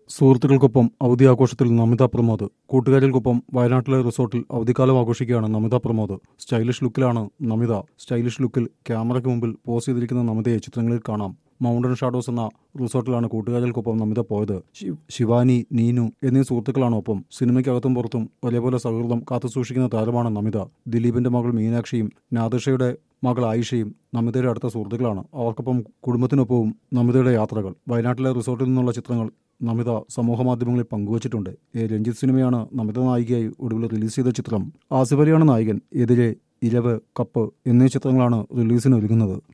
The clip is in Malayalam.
സുഹൃത്തുക്കൾക്കൊപ്പം അവധി ആഘോഷത്തിൽ നമിത പ്രമോദ് കൂട്ടുകാരികൾക്കൊപ്പം വയനാട്ടിലെ റിസോർട്ടിൽ അവധിക്കാലം ആഘോഷിക്കുകയാണ് നമിത പ്രമോദ് സ്റ്റൈലിഷ് ലുക്കിലാണ് നമിത സ്റ്റൈലിഷ് ലുക്കിൽ ക്യാമറയ്ക്ക് മുമ്പിൽ പോസ് ചെയ്തിരിക്കുന്ന നമിതയെ ചിത്രങ്ങളിൽ കാണാം മൗണ്ടൻ ഷാഡോസ് എന്ന റിസോർട്ടിലാണ് കൂട്ടുകാരികൾക്കൊപ്പം നമിത പോയത് ശി- ശിവാനി നീനു എന്നീ സുഹൃത്തുക്കളാണ് ഒപ്പം സിനിമയ്ക്കകത്തും പുറത്തും ഒരേപോലെ സൗഹൃദം കാത്തുസൂക്ഷിക്കുന്ന താരമാണ് നമിത ദിലീപിന്റെ മകൾ മീനാക്ഷിയും നാദിഷയുടെ മകൾ ആയിഷയും നമിതയുടെ അടുത്ത സുഹൃത്തുക്കളാണ് അവർക്കൊപ്പം കുടുംബത്തിനൊപ്പവും നമിതയുടെ യാത്രകൾ വയനാട്ടിലെ റിസോർട്ടിൽ നിന്നുള്ള ചിത്രങ്ങൾ നമിത സമൂഹമാധ്യമങ്ങളിൽ പങ്കുവച്ചിട്ടുണ്ട് എ രഞ്ജിത്ത് സിനിമയാണ് നമിത നായികയായി ഒടുവിൽ റിലീസ് ചെയ്ത ചിത്രം ആസിഫ് അലിയാണ് നായകൻ എതിരെ ഇരവ് കപ്പ് എന്നീ ചിത്രങ്ങളാണ് റിലീസിന് ഒരുങ്ങുന്നത്